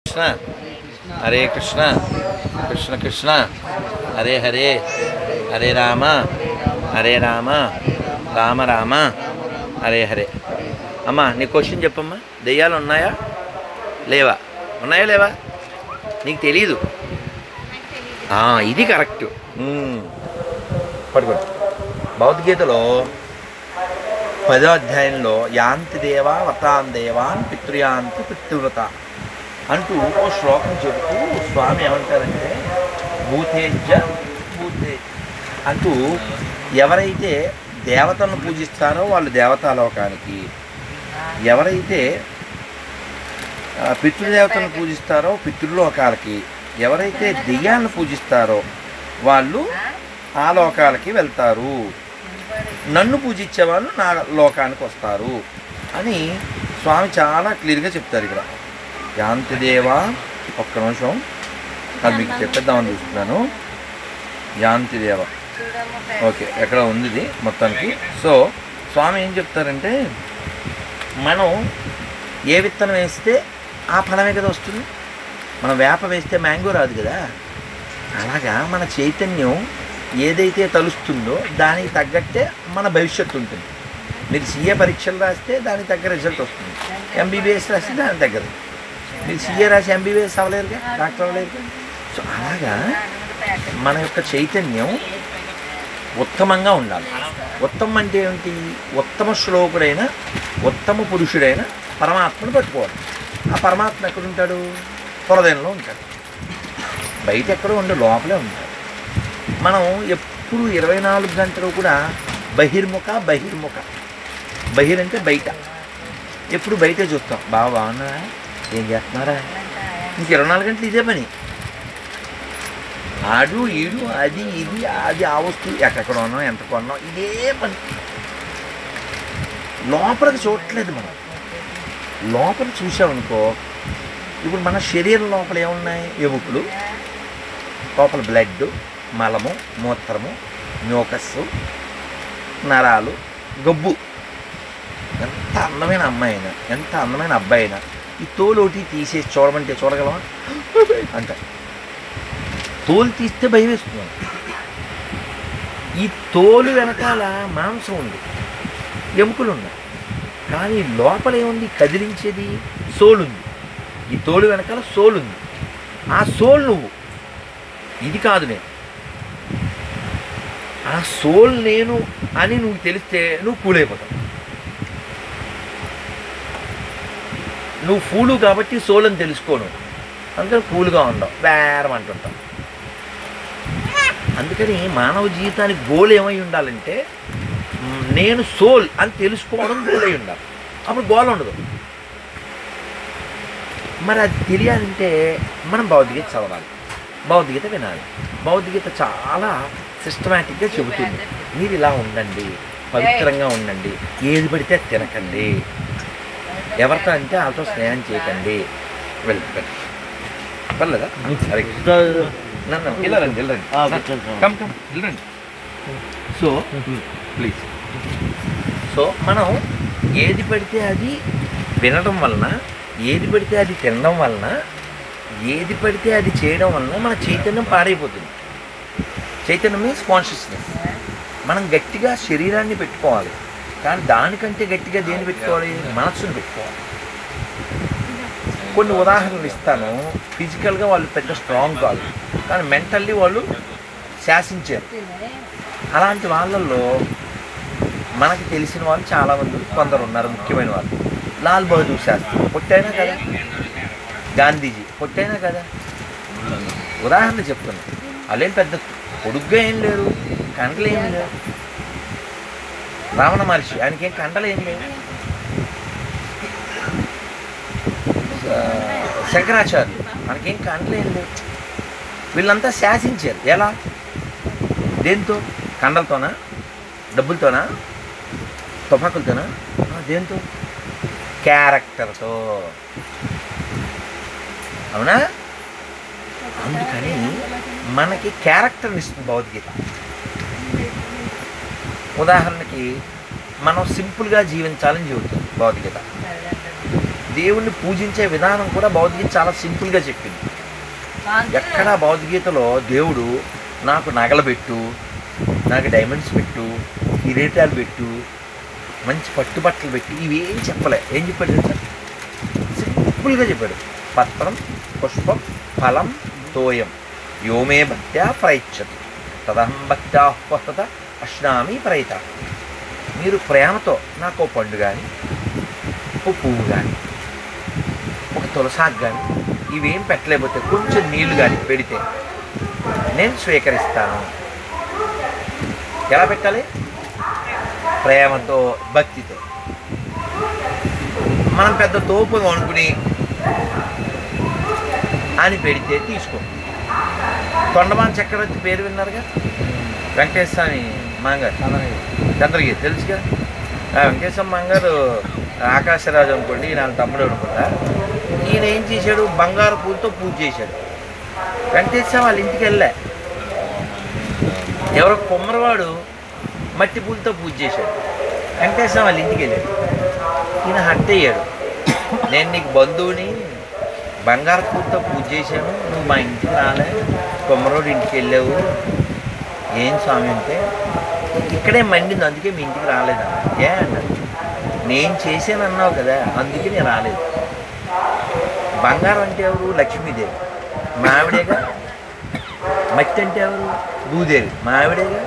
కృష్ణ హరే కృష్ణ కృష్ణ కృష్ణ హరే హరే హరే రామ హరే రామ రామ రామ హరే హరే అమ్మా నీ క్వశ్చన్ చెప్పమ్మా దెయ్యాలు ఉన్నాయా లేవా ఉన్నాయా లేవా నీకు తెలీదు ఆ, ఇది కరెక్ట్ పడుకోండి భగవద్గీతలో పదో అధ్యాయంలో యాంతి దేవా వతాన్ దేవాన్ పితృయాంతి పితృవ్రత అంటూ ఓ శ్లోకం చెబుతూ స్వామి ఏమంటారంటే భూతేజ భూతే అంటూ ఎవరైతే దేవతలను పూజిస్తారో వాళ్ళు దేవతాలోకానికి ఎవరైతే ఆ, పితృదేవతలను పూజిస్తారో పితృలోకాలకి ఎవరైతే దెయ్యాలను పూజిస్తారో వాళ్ళు ఆ లోకాలకి వెళ్తారు నన్ను పూజించే వాళ్ళు నా లోకానికి వస్తారు అని స్వామి చాలా క్లియర్గా చెప్తారు ఇక్కడ యాంతి దేవా ఒక్క నిమిషం అది మీకు చెప్పేద్దామని చూస్తున్నాను యాంతి దేవ ఓకే ఎక్కడ ఉంది ఇది మొత్తానికి సో స్వామి ఏం చెప్తారంటే మనం ఏ విత్తనం వేస్తే ఆ ఫలమే కదా వస్తుంది మనం వేప వేస్తే మ్యాంగో రాదు కదా అలాగా మన చైతన్యం ఏదైతే తలుస్తుందో దానికి తగ్గట్టే మన భవిష్యత్తు ఉంటుంది మీరు సీఏ పరీక్షలు రాస్తే దానికి తగ్గ రిజల్ట్ వస్తుంది ఎంబీబీఎస్ రాస్తే దానికి తగ్గదు మీరు సీఏ రాసి ఎంబీబీఎస్ అవ్వలేరుగా డాక్టర్ అవ్వలేరుగా సో అలాగా మన యొక్క చైతన్యం ఉత్తమంగా ఉండాలి ఉత్తమం అంటే ఏమిటి ఉత్తమ శ్లోకుడైన ఉత్తమ పురుషుడైన పరమాత్మను పట్టుకోవాలి ఆ పరమాత్మ ఎక్కడ ఉంటాడు హృదయంలో ఉంటాడు బయట ఎక్కడో ఉండే లోపలే ఉంటాడు మనం ఎప్పుడు ఇరవై నాలుగు గంటలు కూడా బహిర్ముఖ బహిర్ముఖ బహిర్ అంటే బయట ఎప్పుడు బయటే చూస్తాం బాగా బాగున్నారా ఏం చేస్తున్నారా ఇంక ఇరవై నాలుగు గంటలు ఇదే పని ఆడు ఈడు అది ఇది అది ఆ వస్తువు ఎక్కడ ఉన్నాం ఎంత కొన్నాం ఇదే పని లోపలికి చూడట్లేదు మనం లోపల చూసామనుకో ఇప్పుడు మన శరీరం లోపల ఏమున్నాయి ఎముకలు లోపల బ్లడ్ మలము మూత్రము న్యూకస్సు నరాలు గబ్బు ఎంత అందమైన అమ్మాయి అయినా ఎంత అందమైన అబ్బాయి అయినా ఈ తోలు ఒకటి తీసేసి చూడమంటే చూడగలమా అంట తోలు తీస్తే భయం వేస్తున్నాం ఈ తోలు వెనకాల మాంసం ఉంది ఎముకలు ఉన్నాయి కానీ లోపల ఏముంది కదిలించేది సోల్ ఉంది ఈ తోలు వెనకాల సోల్ ఉంది ఆ సోల్ నువ్వు ఇది కాదు నేను ఆ సోల్ నేను అని నువ్వు తెలిస్తే నువ్వు కూలైపోతావు నువ్వు ఫూలు కాబట్టి సోల్ అని తెలుసుకోను అందుకని కూల్గా ఉండవు బేరం అంటుంటావు అందుకని మానవ జీవితానికి గోల్ ఏమై ఉండాలంటే మ్, నేను సోల్ అని తెలుసుకోవడం గోల్ అయి ఉండాలి అప్పుడు గోల్ ఉండదు మరి అది తెలియాలంటే మనం భౌతికత చదవాలి భౌతికత వినాలి భౌతికత చాలా సిస్టమేటిక్గా చెబుతుంది మీరు ఇలా ఉండండి పవిత్రంగా ఉండండి ఏది పడితే అది తినకండి ఎవరితో అంటే వాళ్ళతో స్నేహం చేయకండి వెళ్ళి వెళ్ళి పర్లేదా సరే నన్ను వెళ్ళరండి వెళ్ళరండి ఆ, కూర్చోండి. కమ్ కమ్ వెళ్ళండి సో ప్లీజ్ సో మనం ఏది పడితే అది వినడం వలన ఏది పడితే అది తినడం వలన ఏది పడితే అది చేయడం వలన మన చైతన్యం పాడైపోతుంది చైతన్యం మీన్స్ కాన్షియస్నెస్ మనం గట్టిగా శరీరాన్ని పెట్టుకోవాలి కానీ దానికంటే గట్టిగా దేన్ని పెట్టుకోవాలి మనస్సును పెట్టుకోవాలి కొన్ని ఉదాహరణలు ఇస్తాను ఫిజికల్గా వాళ్ళు పెద్ద స్ట్రాంగ్ కాదు కానీ మెంటల్లీ వాళ్ళు శాసించారు అలాంటి వాళ్ళల్లో మనకి తెలిసిన వాళ్ళు చాలామంది కొందరు ఉన్నారు ముఖ్యమైన వాళ్ళు లాల్ బహదూర్ శాస్త్రి పొట్టైనా కదా గాంధీజీ పొట్టైనా కదా ఉదాహరణ చెప్తున్నా వాళ్ళేం పెద్ద పొడుగ్గా ఏం లేరు కండలు ఏం లేరు రావణ మహర్షి ఆయనకేం కండలు ఏం లేవు ఆ, శంకరాచార్యులు మనకేం కండలు ఏం లేవు వీళ్ళంతా శాసించారు ఎలా దేంతో కండలతోనా డబ్బులతోనా తుపాకులతోనా ఆ, దేంతో క్యారెక్టర్తో అవునా అందుకని మనకి క్యారెక్టర్ని ఇస్తుంది భగవద్గీత ఉదాహరణకి మనం సింపుల్గా జీవించాలని చెబుతుంది భగవద్గీత దేవుణ్ణి పూజించే విధానం కూడా భగవద్గీత చాలా సింపుల్గా చెప్పింది ఎక్కడా భగవద్గీతలో దేవుడు నాకు నగలు పెట్టు నాకు డైమండ్స్ పెట్టు కిరీటాలు పెట్టు మంచి పట్టుబట్టలు పెట్టి ఇవి ఏం చెప్పలే ఏం చెప్పాడు తెలుసా సింపుల్గా చెప్పాడు పత్రం పుష్పం ఫలం తోయం యోమే భక్త్యా ప్రయచ్చతి తదహం భక్త్యాహ్వత అశ్నామి ప్రయత మీరు ప్రేమతో నాకు ఓ పండు కానీ ఓ పువ్వు కానీ ఒక తులసాకు కానీ ఇవేం పెట్టలేకపోతే కొంచెం నీళ్లు కానీ పెడితే నేను స్వీకరిస్తాను ఎలా పెట్టాలి ప్రేమతో భక్తితో మనం పెద్ద తోపు అనుకుని అని పెడితే తీసుకో కొండమాన్ చక్రవర్తి పేరు విన్నారుగా వెంకటేశ్వర స్వామి మాంగారు చంద్రగిరి తెలుసుగా ఆ వెంకటేశ్వర మాంగారు ఆకాశరాజు అనుకోండి ఈయన వాళ్ళ తమ్ముడు అనుకుంటా ఈయన ఏం చేశాడు బంగారు పూలతో పూజ చేశాడు వెంకటేశ్వర వాళ్ళ ఇంటికి వెళ్ళా ఎవరో కొమ్మరవాడు మట్టి పూలతో పూజ చేశాడు వెంకటేశ్వర వాళ్ళ ఇంటికి వెళ్ళాడు ఈయన హట్ అయ్యాడు నేను నీకు బంధువుని బంగారు పూలతో పూజ చేశాను నువ్వు మా ఇంటికి రాలే కొమ్మరోడు ఇంటికి వెళ్ళావు ఏం స్వామి అంటే ఇక్కడే మండింది అందుకే మీ ఇంటికి రాలేదన్న ఏ అన్నాడు నేను చేశాను అన్నావు కదా అందుకే నేను రాలేదు బంగారం అంటే ఎవరు లక్ష్మీదేవి మావిడేగా మట్టి అంటే ఎవరు భూదేవి మావిడేగా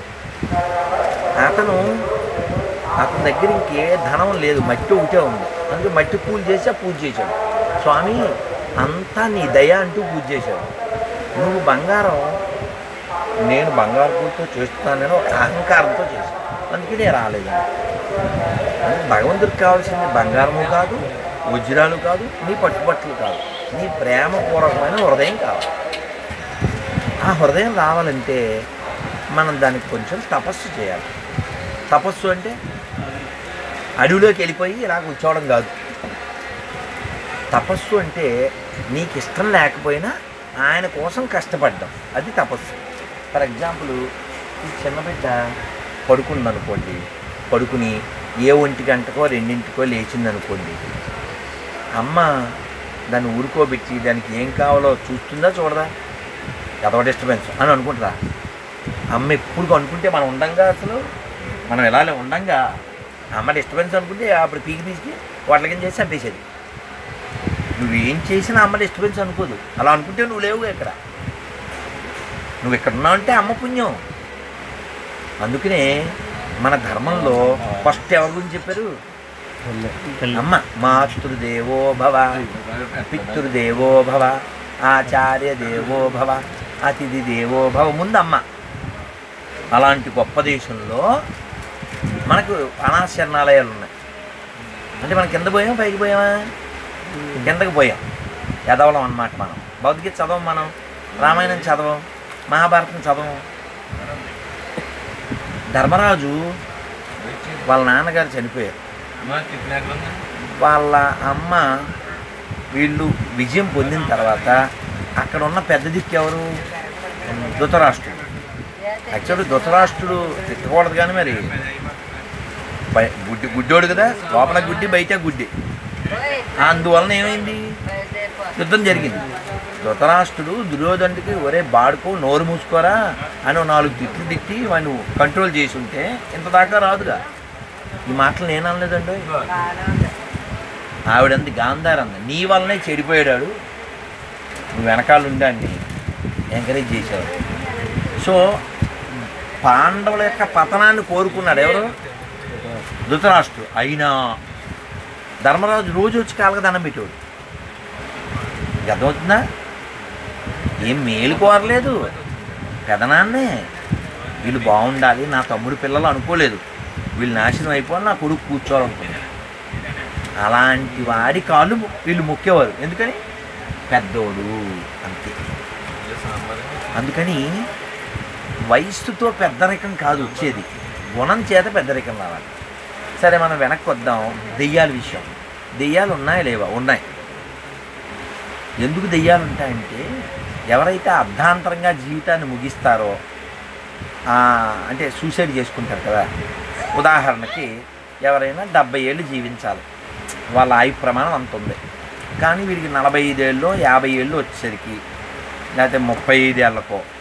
అతను అతని దగ్గర ఇంకే ధనం లేదు మట్టి ఒకటే ఉంది అందుకే మట్టి పూజ చేసి ఆ పూజ చేశాడు స్వామి అంతా నీ దయ అంటూ పూజ చేశాడు నువ్వు బంగారం నేను బంగారు పూలతో చేస్తున్నానని ఒక అహంకారంతో చేశాను అందుకే నేను రాలేదు అంటే భగవంతుడికి కావాల్సింది బంగారము కాదు వజ్రాలు కాదు నీ పట్టుబట్టలు కాదు నీ ప్రేమపూర్వకమైన హృదయం కావాలి ఆ హృదయం రావాలంటే మనం దానికి కొంచెం తపస్సు చేయాలి తపస్సు అంటే అడవిలోకి వెళ్ళిపోయి ఇలా కూర్చోవడం కాదు తపస్సు అంటే నీకు ఇష్టం లేకపోయినా ఆయన కోసం కష్టపడ్డం అది తపస్సు ఫర్ ఎగ్జాంపుల్ ఈ చిన్న బిడ్డ పడుకుంది అనుకోండి పడుకుని ఏ ఒంటి గంటకో రెండింటికో లేచింది అనుకోండి అమ్మ దాన్ని ఊరుకోబెట్టి దానికి ఏం కావాలో చూస్తుందా చూడదా ఎదవ డిస్టర్బెన్స్ అని అనుకుంటుందా అమ్మ ఎప్పుడు అనుకుంటే మనం ఉండంగా అసలు మనం ఎలా ఉండంగా అమ్మ డిస్టర్బెన్స్ అనుకుంటే అప్పుడు పీకి పీకి వాటికి చేసి చంపేసేది నువ్వేం చేసినా అమ్మ డిస్టర్బెన్స్ అనుకోదు అలా అనుకుంటే నువ్వు లేవు ఇక్కడ నువ్వు ఇక్కడ ఉన్నావు అంటే అమ్మ పుణ్యం అందుకనే మన ధర్మంలో ఫస్ట్ ఎవరి గురించి చెప్పారు అమ్మ మాతృదేవో భవ పితృదేవో భవ ఆచార్య దేవో భవ అతిథి దేవో భవ ముందు అమ్మ అలాంటి గొప్ప దేశంలో మనకు అనాశరణాలయాలు ఉన్నాయి అంటే మనం కింద పోయాం పైకి పోయామా కిందకి పోయాం చదవడం అన్నమాట మనం భౌతిక చదవం మనం రామాయణం చదవం మహాభారతం చదవం ధర్మరాజు వాళ్ళ నాన్నగారు చనిపోయారు వాళ్ళ అమ్మ వీళ్ళు విజయం పొందిన తర్వాత అక్కడ ఉన్న పెద్ద దిక్కు ఎవరు ధృతరాష్ట్రుడు యాక్చువల్లీ ధృతరాష్ట్రుడు తిట్టకూడదు కానీ మరి బయ- గుడ్డి గుడ్డోడు కదా లోపల గుడ్డి బయట గుడ్డి అందువలన ఏమైంది యుద్ధం జరిగింది ధృతరాష్ట్రుడు దుర్యోధనుడికి ఒరే బాడుకో నోరు మూసుకోరా అని ఓ నాలుగు తిట్లు తిట్టి వాడిని కంట్రోల్ చేసి ఉంటే ఇంత దాకా రాదుగా ఈ మాటలు నేను అనలేదండి ఆవిడంది గాంధారంది నీ వల్లనే చెడిపోయాడు నువ్వు వెనకాల ఉండాన్ని ఎంకరేజ్ చేశావు సో పాండవుల యొక్క పతనాన్ని కోరుకున్నాడు ఎవరు ధృతరాష్ట్రుడు అయినా ధర్మరాజు రోజు వచ్చి కాళ్ళకి దండం పెట్టేవాడు ఇది అర్థమవుతుందా ఏం మేలు కోరలేదు పెదనాన్నే వీళ్ళు బాగుండాలి నా తమ్ముడు పిల్లలు అనుకోలేదు వీళ్ళు నాశనం అయిపోవాలి నా కొడుకు కూర్చోవాలనుకున్నాడు అలాంటి వాడి కాళ్ళు వీళ్ళు మొక్కేవారు ఎందుకని పెద్దోడు అంతే అందుకని వయస్సుతో పెద్దరికం కాదు వచ్చేది గుణం చేత పెద్దరికం రావాలి సరే మనం వెనక్కి వద్దాం దెయ్యాల విషయం దెయ్యాలు ఉన్నాయా లేవా ఉన్నాయి ఎందుకు దెయ్యాలు ఉంటాయంటే ఎవరైతే అర్ధాంతరంగా జీవితాన్ని ముగిస్తారో ఆ, అంటే సూసైడ్ చేసుకుంటారు కదా ఉదాహరణకి ఎవరైనా డెబ్బై ఏళ్ళు జీవించాలి వాళ్ళ ఆయు ప్రమాణం అంత ఉంది కానీ వీడికి నలభై ఐదేళ్ళు యాభై ఏళ్ళు వచ్చేసరికి లేకపోతే ముప్పై ఐదేళ్లకో